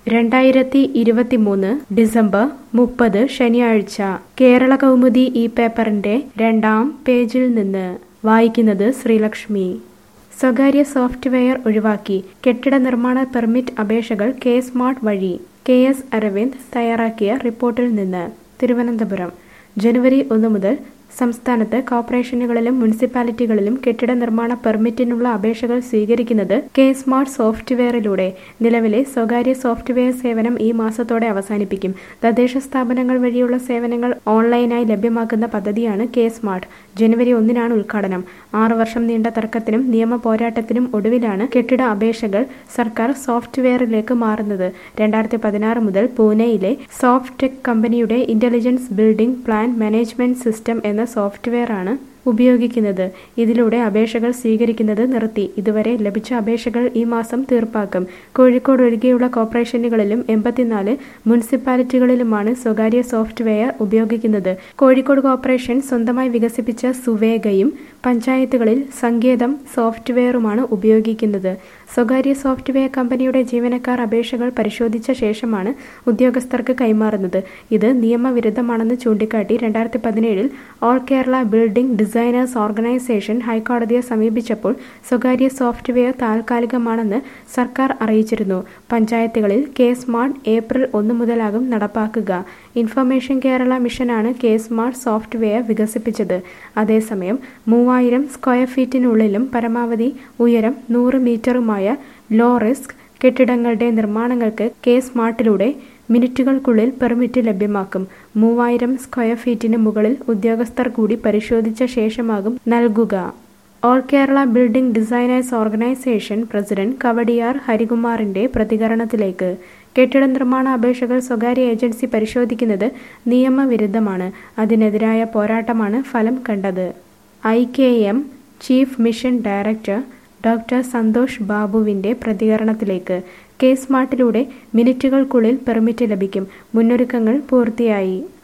രണ്ടായിരത്തി ഇരുപത്തിമൂന്ന് ഡിസംബർ മുപ്പത് ശനിയാഴ്ച കേരള കൗമുദി ഈ പേപ്പറിന്റെ രണ്ടാം പേജിൽ നിന്ന് വായിക്കുന്നത് ശ്രീലക്ഷ്മി സ്വകാര്യ സോഫ്റ്റ്വെയർ ഒഴിവാക്കി കെട്ടിട നിർമ്മാണ പെർമിറ്റ് അപേക്ഷകൾ കെ സ്മാർട്ട് വഴി കെ എസ് അരവിന്ദ് തയ്യാറാക്കിയ റിപ്പോർട്ടിൽ നിന്ന് തിരുവനന്തപുരം ജനുവരി ഒന്ന് മുതൽ സംസ്ഥാനത്ത് കോർപ്പറേഷനുകളിലും മുനിസിപ്പാലിറ്റികളിലും കെട്ടിട നിർമ്മാണ പെർമിറ്റിനുള്ള അപേക്ഷകൾ സ്വീകരിക്കുന്നത് കെ സ്മാർട്ട് സോഫ്റ്റ്വെയറിലൂടെ നിലവിലെ സ്വകാര്യ സോഫ്റ്റ്വെയർ സേവനം ഈ മാസത്തോടെ അവസാനിപ്പിക്കും തദ്ദേശ സ്ഥാപനങ്ങൾ വഴിയുള്ള സേവനങ്ങൾ ഓൺലൈനായി ലഭ്യമാക്കുന്ന പദ്ധതിയാണ് കെ സ്മാർട്ട് ജനുവരി ഒന്നിനാണ് ഉദ്ഘാടനം ആറു വർഷം നീണ്ട തർക്കത്തിനും നിയമ പോരാട്ടത്തിനും ഒടുവിലാണ് കെട്ടിട അപേക്ഷകൾ സർക്കാർ സോഫ്റ്റ്വെയറിലേക്ക് മാറുന്നത് രണ്ടായിരത്തി പതിനാറ് മുതൽ പൂനെയിലെ സോഫ്റ്റ് ടെക് കമ്പനിയുടെ intelligence building plan management system എന്ന സോഫ്റ്റ്വെയറാണ് ഉപയോഗിക്കുന്നത് ഇതിലൂടെ അപേക്ഷകൾ സ്വീകരിക്കുന്നത് നിർത്തി ഇതുവരെ ലഭിച്ച അപേക്ഷകൾ ഈ മാസം തീർപ്പാക്കും കോഴിക്കോട് ഒഴികെയുള്ള കോർപ്പറേഷനുകളിലും എൺപത്തിനാല് മുനിസിപ്പാലിറ്റികളിലുമാണ് സ്വകാര്യ സോഫ്റ്റ്വെയർ ഉപയോഗിക്കുന്നത് കോഴിക്കോട് കോർപ്പറേഷൻ സ്വന്തമായി വികസിപ്പിച്ച സുവേഗയും പഞ്ചായത്തുകളിൽ സങ്കേതം സോഫ്റ്റ്വെയറുമാണ് ഉപയോഗിക്കുന്നത് സ്വകാര്യ സോഫ്റ്റ്വെയർ കമ്പനിയുടെ ജീവനക്കാർ അപേക്ഷകൾ പരിശോധിച്ച ശേഷമാണ് ഉദ്യോഗസ്ഥർക്ക് കൈമാറുന്നത് ഇത് നിയമവിരുദ്ധമാണെന്ന് ചൂണ്ടിക്കാട്ടി രണ്ടായിരത്തി പതിനേഴിൽ all Kerala building designers organisation ഹൈക്കോടതിയെ സമീപിച്ചപ്പോൾ സ്വകാര്യ സോഫ്റ്റ്വെയർ താൽക്കാലികമാണെന്ന് സർക്കാർ അറിയിച്ചിരുന്നു പഞ്ചായത്തുകളിൽ കെ സ്മാർട്ട് ഏപ്രിൽ ഒന്ന് മുതലാകും നടപ്പാക്കുക ഇൻഫർമേഷൻ കേരള മിഷനാണ് കെ സ്മാർട്ട് സോഫ്റ്റ്വെയർ വികസിപ്പിച്ചത് അതേസമയം മൂവായിരം സ്ക്വയർ ഫീറ്റിനുള്ളിലും പരമാവധി ഉയരം നൂറ് മീറ്ററുമായ ലോ റിസ്ക് കെട്ടിടങ്ങളുടെ നിർമ്മാണങ്ങൾക്ക് കെ സ്മാർട്ടിലൂടെ മിനിറ്റുകൾക്കുള്ളിൽ പെർമിറ്റ് ലഭ്യമാക്കും മൂവായിരം സ്ക്വയർ ഫീറ്റിന് മുകളിൽ ഉദ്യോഗസ്ഥർ കൂടി പരിശോധിച്ച ശേഷമാകും നൽകുക all Kerala building designers organisation president Kawdiar ഹരികുമാറിന്റെ പ്രതികരണത്തിലേക്ക് കെട്ടിട നിർമ്മാണ അപേക്ഷകൾ സ്വകാര്യ ഏജൻസി പരിശോധിക്കുന്നത് നിയമവിരുദ്ധമാണ് അതിനെതിരായ പോരാട്ടമാണ് ഫലം കണ്ടത് I K M chief mission director doctor Santhosh ബാബുവിന്റെ പ്രതികരണത്തിലേക്ക് കെ സ്മാർട്ടിലൂടെ മിനിറ്റുകൾക്കുള്ളിൽ പെർമിറ്റ് ലഭിക്കും മുന്നൊരുക്കങ്ങൾ പൂർത്തിയായി